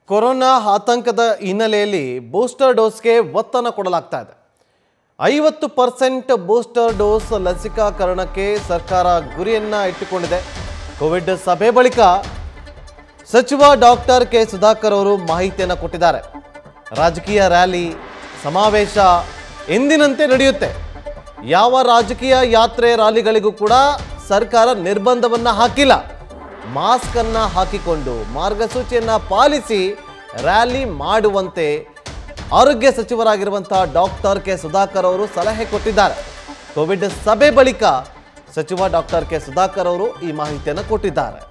Corona ಆತಂಕದ ಹಿನ್ನೆಲೆಯಲ್ಲಿ booster ಡೋಸ್ಗೆ ಒತ್ತನ್ನು ಕೊಡಲಾಗ್ತಾ ಇದೆ ಐವತ್ತು ಪರ್ಸೆಂಟ್ ಬೂಸ್ಟರ್ ಡೋಸ್ ಲಸಿಕಾಕರಣಕ್ಕೆ ಸರ್ಕಾರ ಗುರಿಯನ್ನ ಇಟ್ಟುಕೊಂಡಿದೆ ಕೋವಿಡ್ ಸಭೆ ಬಳಿಕ ಸಚಿವ ಡಾಕ್ಟರ್ ಕೆ ಸುಧಾಕರ್ ಅವರು ಮಾಹಿತಿಯನ್ನು ಕೊಟ್ಟಿದ್ದಾರೆ ರಾಜಕೀಯ ರ್ಯಾಲಿ ಸಮಾವೇಶ ಎಂದಿನಂತೆ ನಡೆಯುತ್ತೆ ಯಾವ ರಾಜಕೀಯ ಯಾತ್ರೆ ರ್ಯಾಲಿಗಳಿಗೂ ಕೂಡ ಸರ್ಕಾರ ನಿರ್ಬಂಧವನ್ನ ಹಾಕಿಲ್ಲ ಮಾಸ್ಕ್ ಅನ್ನ ಹಾಕಿಕೊಂಡು ಮಾರ್ಗಸೂಚಿಯನ್ನ ಪಾಲಿಸಿ ರ್ಯಾಲಿ ಮಾಡುವಂತೆ ಆರೋಗ್ಯ ಸಚಿವರಾಗಿರುವಂತಹ ಡಾಕ್ಟರ್ ಕೆ ಸುಧಾಕರ್ ಅವರು ಸಲಹೆ ಕೊಟ್ಟಿದ್ದಾರೆ ಕೋವಿಡ್ ಸಭೆ ಬಳಿಕ ಸಚಿವ ಡಾಕ್ಟರ್ ಕೆ ಸುಧಾಕರ್ ಅವರು ಈ ಮಾಹಿತಿಯನ್ನು ಕೊಟ್ಟಿದ್ದಾರೆ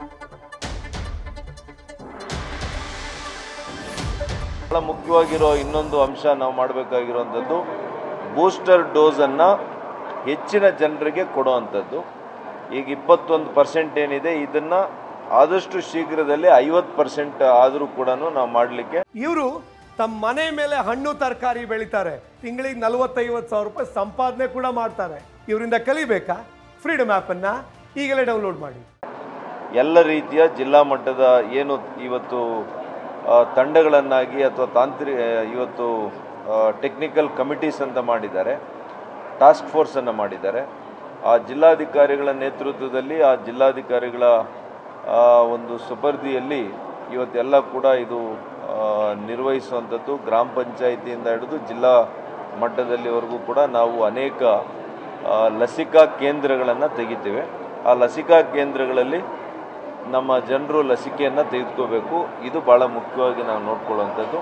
ಬಹಳ ಮುಖ್ಯವಾಗಿರೋ ಇನ್ನೊಂದು ಅಂಶ ನಾವು ಮಾಡಬೇಕಾಗಿರುವಂಥದ್ದು ಬೂಸ್ಟರ್ ಡೋಸನ್ನು ಹೆಚ್ಚಿನ ಜನರಿಗೆ ಕೊಡುವಂಥದ್ದು ಈಗ ಇಪ್ಪತ್ತೊಂದು ಪರ್ಸೆಂಟ್ ಏನಿದೆ ಇದನ್ನು ಆದಷ್ಟು ಶೀಘ್ರದಲ್ಲಿ ಐವತ್ತು ಪರ್ಸೆಂಟ್ ಆದರೂ ಕೂಡ ನಾವು ಮಾಡಲಿಕ್ಕೆ ಇವರು ತಮ್ಮ ಮನೆ ಮೇಲೆ ಹಣ್ಣು ತರಕಾರಿ ಬೆಳಿತಾರೆ ತಿಂಗಳಿಗೆ ನಲವತ್ತೈವತ್ತು ಸಾವಿರ ರೂಪಾಯಿ ಸಂಪಾದನೆ ಕೂಡ ಮಾಡ್ತಾರೆ ಇವರಿಂದ ಕಲಿಬೇಕಾ ಫ್ರೀಡಮ್ ಆ್ಯಪನ್ನು ಈಗಲೇ ಡೌನ್ಲೋಡ್ ಮಾಡಿ ಎಲ್ಲ ರೀತಿಯ ಜಿಲ್ಲಾ ಮಟ್ಟದ ಏನು ಇವತ್ತು ಆ, ತಂಡಗಳನ್ನಾಗಿ ಅಥವಾ ತಾಂತ್ರಿಕ ಇವತ್ತು ಟೆಕ್ನಿಕಲ್ ಕಮಿಟೀಸ್ ಅಂತ ಮಾಡಿದ್ದಾರೆ ಟಾಸ್ಕ್ ಫೋರ್ಸನ್ನು ಮಾಡಿದ್ದಾರೆ ಆ ಜಿಲ್ಲಾಧಿಕಾರಿಗಳ ನೇತೃತ್ವದಲ್ಲಿ ಆ ಜಿಲ್ಲಾಧಿಕಾರಿಗಳ ಆ, ಒಂದು ಸುಪರ್ದಿಯಲ್ಲಿ ಇವತ್ತೆಲ್ಲ ಕೂಡ ಇದು ಆ, ನಿರ್ವಹಿಸುವಂಥದ್ದು ಗ್ರಾಮ ಪಂಚಾಯಿತಿಯಿಂದ ಹಿಡಿದು ಜಿಲ್ಲಾ ಮಟ್ಟದಲ್ಲಿವರೆಗೂ ಕೂಡ ನಾವು ಅನೇಕ ಆ, ಲಸಿಕಾ ಕೇಂದ್ರಗಳನ್ನು ತೆಗಿತೇವೆ ಆ ಲಸಿಕಾ ಕೇಂದ್ರಗಳಲ್ಲಿ ನಮ್ಮ ಜನರು ಲಸಿಕೆಯನ್ನು ತೆಗೆದುಕೋಬೇಕು ಇದು ಬಹಳ ಮುಖ್ಯವಾಗಿ ನಾವು ನೋಡ್ಕೊಳ್ಳುವಂಥದ್ದು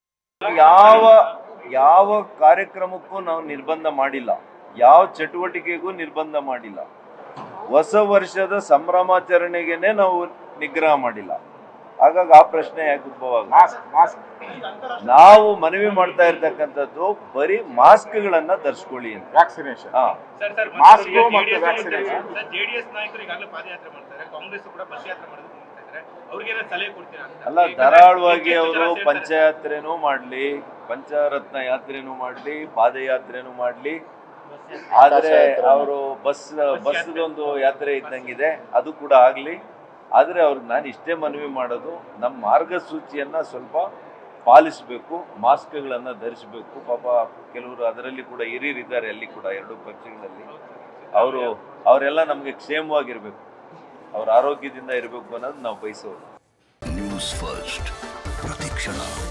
ಯಾವ ಯಾವ ಕಾರ್ಯಕ್ರಮಕ್ಕೂ ನಾವು ನಿರ್ಬಂಧ ಮಾಡಿಲ್ಲ ಯಾವ ಚಟುವಟಿಕೆಗೂ ನಿರ್ಬಂಧ ಮಾಡಿಲ್ಲ ಹೊಸ ವರ್ಷದ ಸಂಭ್ರಮಾಚರಣೆಗೆನೆ ನಾವು ನಿಗ್ರಹ ಮಾಡಿಲ್ಲ ಹಾಗಾಗಿ ಆ ಪ್ರಶ್ನೆ ಯಾಕೆ ಉದ್ಭವ ಆಗುತ್ತೆ? ನಾವು ಮನವಿ ಮಾಡ್ತಾ ಇರ್ತಕ್ಕಂಥದ್ದು ಬರೀ ಮಾಸ್ಕ್ಗಳನ್ನ ಧರಿಸ್ಕೊಳ್ಳಿ ಅಂತ ವ್ಯಾಕ್ಸಿನೇಷನ್ ಹಾ ಸರ್ ಸರ್ Mask ಮತ್ತೆ ಮತ್ತು JDS vaccination. ಸರ್ ಜೆಡಿಎಸ್ ನಾಯಕರು ಈಗಾಗಲೇ ಪಾದಯಾತ್ರೆ ಮಾಡ್ತಾರೆ ಕಾಂಗ್ರೆಸ್ ಕೂಡ ಬಸ್ ಯಾತ್ರೆ ಮಾಡೋದಕ್ಕೆ ಮಾಡ್ತಾ ಇದ್ದಾರೆ ಅವ್ರಿಗೇನ ಸಲಹೆ ಕೊಡ್ತೀರಾ ಅಂತ ಅಲ್ಲ ಈಗ ಧಾರಾಳವಾಗಿ ಹೆಚ್ಚು ಅವರು ಜನ ಸೇರ್ತಾರೆ. ಪಂಚಯಾತ್ರೆನೂ ಮಾಡಲಿ ಪಂಚರತ್ನ ಯಾತ್ರೆನೂ ಮಾಡಲಿ ಪಾದಯಾತ್ರೆನೂ ಮಾಡಲಿ ಆದ್ರೆ ಅವರು ಬಸ್ ಬಸ್ದೊಂದು ಯಾತ್ರೆ ಇದ್ದಂಗಿದೆ ಅದು ಕೂಡ ಆಗಲಿ ಆದರೆ ಅವ್ರಿಗೆ ನಾನು ಇಷ್ಟೇ ಮನವಿ ಮಾಡೋದು ನಮ್ಮ ಮಾರ್ಗಸೂಚಿಯನ್ನ ಸ್ವಲ್ಪ ಪಾಲಿಸಬೇಕು ಮಾಸ್ಕ್ಗಳನ್ನು ಧರಿಸಬೇಕು ಪಾಪ ಕೆಲವರು ಅದರಲ್ಲಿ ಕೂಡ ಹಿರಿಯರಿದ್ದಾರೆ ಅಲ್ಲಿ ಕೂಡ ಎರಡು ಪಕ್ಷಗಳಲ್ಲಿ ಅವರು ಅವರೆಲ್ಲ ನಮಗೆ ಕ್ಷೇಮವಾಗಿರ್ಬೇಕು ಅವ್ರ ಆರೋಗ್ಯದಿಂದ ಇರಬೇಕು ಅನ್ನೋದು ನಾವು ಬಯಸೋದು ನ್ಯೂಸ್ ಫಸ್ಟ್ ಪ್ರತಿಕ್ಷಣ